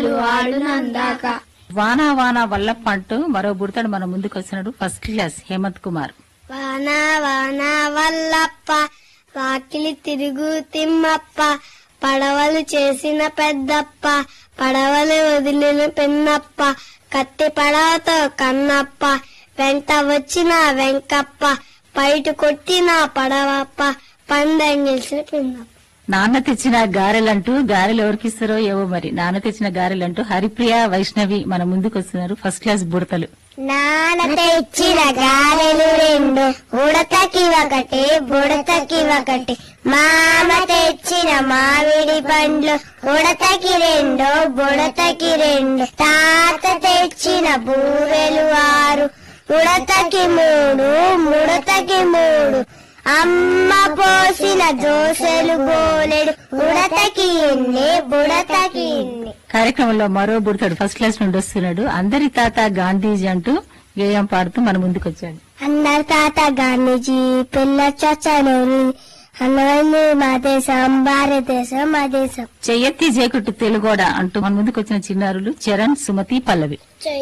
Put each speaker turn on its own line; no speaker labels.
వాడునందాక
వానా వానా వల్లప్ప అంటూ మరో బుడతాడు మన ముందుకు వచ్చినాడు ఫస్ట్ క్లాస్ హేమంత్ కుమార్
వాన వాన వల్లప్ప వాకిలి తిరుగు తిమ్మప్ప పడవలు చేసిన పెద్దప్ప పడవలు వదిలిన పిన్నప్ప కత్తి పడవతో కన్నప్ప వెంట వచ్చిన వెంకప్ప బయట కొట్టిన పడవప్ప పందెం గెలిచిన పిన్నప్ప
నాన్న తెచ్చిన గారెలంటూ గారెలు ఎవరికిస్తారో ఏవో మరి నాన్న తెచ్చిన గారెలంటూ హరిప్రియ వైష్ణవి మన ముందుకు వస్తున్నారు ఫస్ట్ క్లాస్ బుడతలు
నాన్న తెచ్చిన గారెలు రెండు ఉడతకి ఒకటి బుడతకి ఒకటి మామ తెచ్చిన మామిడి పండ్లు ఉడతకి రెండు బుడతకి రెండు తాత తెచ్చిన బూరెలు ఆరు ఉడతకి మూడు ముడతకి మూడు అమ్మ పోసిన దోశలు బోలెడు ఉడతకి ఇన్ని బుడతకి ఇన్ని
కార్యక్రమంలో మరో బుడతాడు ఫస్ట్ క్లాస్ నుండి వస్తున్నాడు అందరి తాత గాంధీజీ అంటూ గేయం పాడుతూ మన ముందుకు వచ్చాడు
అందరి తాత గాంధీజీ పిల్ల చచ్చనూరు అన్నది మా దేశం భారతదేశం మా దేశం
చెయ్యెత్తి జేకుట్టు తెలుగోడ అంటూ మన ముందుకు వచ్చిన చిన్నారులు చరణ్ సుమతి పల్లవి